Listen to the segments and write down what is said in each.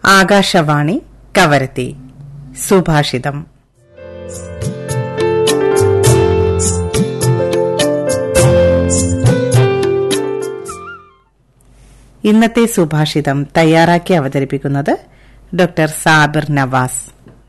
ആകാശവാണി കവരത്തി സുഭാഷിതം ഇന്നത്തെ സുഭാഷിതം തയ്യാറാക്കി അവതരിപ്പിക്കുന്നത് ഡോക്ടർ സാബിർ നവാസ്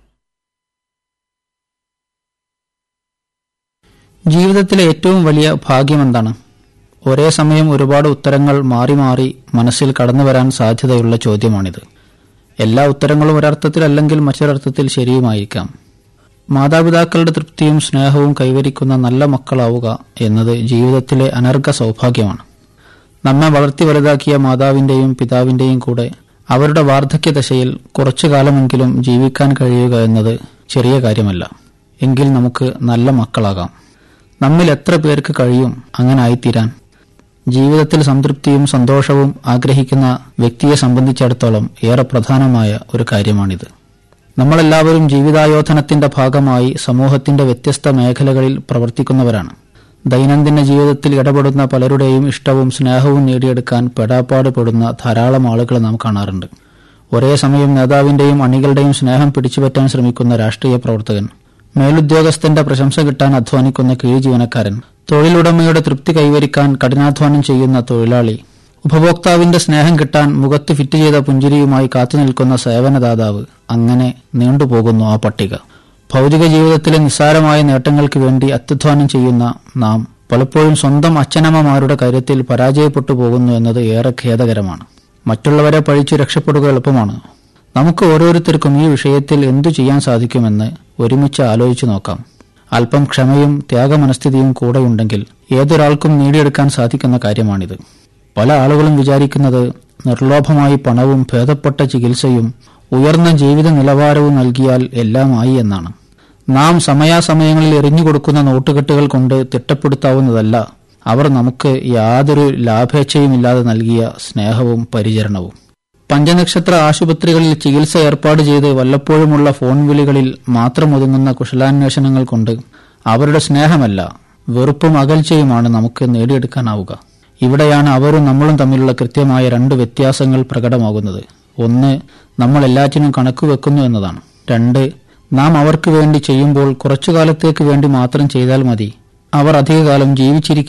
ജീവിതത്തിലെ ഏറ്റവും വലിയ ഭാഗ്യം എന്താണ് ഒരേ സമയം ഒരുപാട് ഉത്തരങ്ങൾ മാറി മാറി മനസ്സിൽ കടന്നു വരാൻ സാധ്യതയുള്ള ചോദ്യമാണിത് എല്ലാ ഉത്തരങ്ങളും ഒരർത്ഥത്തിലല്ലെങ്കിൽ മറ്റൊരർത്ഥത്തിൽ ശരിയുമായിരിക്കാം മാതാപിതാക്കളുടെ തൃപ്തിയും സ്നേഹവും കൈവരിക്കുന്ന നല്ല മക്കളാവുക എന്നത് ജീവിതത്തിലെ അനർഘ സൗഭാഗ്യമാണ് നമ്മെ വളർത്തി വലുതാക്കിയ മാതാവിന്റെയും പിതാവിന്റെയും കൂടെ അവരുടെ വാർദ്ധക്യദശയിൽ കുറച്ചു കാലമെങ്കിലും ജീവിക്കാൻ കഴിയുക എന്നത് ചെറിയ കാര്യമല്ല എങ്കിൽ നമുക്ക് നല്ല മക്കളാകാം നമ്മിൽ എത്ര പേർക്ക് കഴിയും അങ്ങനെ ആയിത്തീരാൻ ജീവിതത്തിൽ സംതൃപ്തിയും സന്തോഷവും ആഗ്രഹിക്കുന്ന വ്യക്തിയെ സംബന്ധിച്ചിടത്തോളം ഏറെ പ്രധാനമായ ഒരു കാര്യമാണിത് നമ്മളെല്ലാവരും ജീവിതായോധനത്തിന്റെ ഭാഗമായി സമൂഹത്തിന്റെ വ്യത്യസ്ത മേഖലകളിൽ പ്രവർത്തിക്കുന്നവരാണ് ദൈനംദിന ജീവിതത്തിൽ ഇടപെടുന്ന പലരുടെയും ഇഷ്ടവും സ്നേഹവും നേടിയെടുക്കാൻ പെടാപ്പാട് പെടുന്ന ധാരാളം ആളുകളെ നാം കാണാറുണ്ട് ഒരേ സമയം നേതാവിന്റെയും അണികളുടെയും സ്നേഹം പിടിച്ചുപറ്റാൻ ശ്രമിക്കുന്ന രാഷ്ട്രീയ പ്രവർത്തകൻ മേലുദ്യോഗസ്ഥന്റെ പ്രശംസ കിട്ടാൻ അധ്വാനിക്കുന്ന കീഴ് ജീവനക്കാരൻ തൊഴിലുടമയുടെ തൃപ്തി കൈവരിക്കാൻ കഠിനാധ്വാനം ചെയ്യുന്ന തൊഴിലാളി ഉപഭോക്താവിന്റെ സ്നേഹം കിട്ടാൻ മുഖത്ത് ഫിറ്റ് ചെയ്ത പുഞ്ചിരിയുമായി കാത്തുനിൽക്കുന്ന സേവനദാതാവ് അങ്ങനെ നീണ്ടുപോകുന്നു ആ പട്ടിക ഭൗതിക ജീവിതത്തിലെ നിസ്സാരമായ നേട്ടങ്ങൾക്ക് വേണ്ടി അത്യധ്വാനം ചെയ്യുന്ന നാം പലപ്പോഴും സ്വന്തം അച്ഛനമ്മമാരുടെ കാര്യത്തിൽ പരാജയപ്പെട്ടു പോകുന്നു എന്നത് ഏറെ ഖേദകരമാണ് മറ്റുള്ളവരെ പഴിച്ചു രക്ഷപ്പെടുക എളുപ്പമാണ് നമുക്ക് ഓരോരുത്തർക്കും ഈ വിഷയത്തിൽ എന്തു ചെയ്യാൻ സാധിക്കുമെന്ന് ഒരുമിച്ച് ആലോചിച്ചു നോക്കാം അല്പം ക്ഷമയും ത്യാഗമനസ്ഥിതിയും കൂടെയുണ്ടെങ്കിൽ ഏതൊരാൾക്കും നേടിയെടുക്കാൻ സാധിക്കുന്ന കാര്യമാണിത് പല ആളുകളും വിചാരിക്കുന്നത് നിർലോഭമായി പണവും ഭേദപ്പെട്ട ചികിത്സയും ഉയർന്ന ജീവിത നിലവാരവും നൽകിയാൽ എല്ലാമായി എന്നാണ് നാം സമയാസമയങ്ങളിൽ എറിഞ്ഞുകൊടുക്കുന്ന നോട്ടുകെട്ടുകൾ കൊണ്ട് തിട്ടപ്പെടുത്താവുന്നതല്ല അവർ നമുക്ക് യാതൊരു ലാഭേച്ഛയുമില്ലാതെ നൽകിയ സ്നേഹവും പരിചരണവും പഞ്ചനക്ഷത്ര ആശുപത്രികളിൽ ചികിത്സ ഏർപ്പാട് ചെയ്ത് വല്ലപ്പോഴുമുള്ള ഫോൺ വിളികളിൽ മാത്രം ഒതുങ്ങുന്ന കുശലാന്വേഷണങ്ങൾ കൊണ്ട് അവരുടെ സ്നേഹമല്ല വെറുപ്പും അകൽച്ചയുമാണ് നമുക്ക് നേടിയെടുക്കാനാവുക ഇവിടെയാണ് അവരും നമ്മളും തമ്മിലുള്ള കൃത്യമായ രണ്ട് വ്യത്യാസങ്ങൾ പ്രകടമാകുന്നത് ഒന്ന് നമ്മൾ എല്ലാറ്റിനും കണക്ക് വെക്കുന്നു എന്നതാണ് രണ്ട് നാം അവർക്ക് വേണ്ടി ചെയ്യുമ്പോൾ കുറച്ചു കാലത്തേക്ക് വേണ്ടി മാത്രം ചെയ്താൽ മതി അവർ അധികകാലം ജീവിച്ചിരിക്കും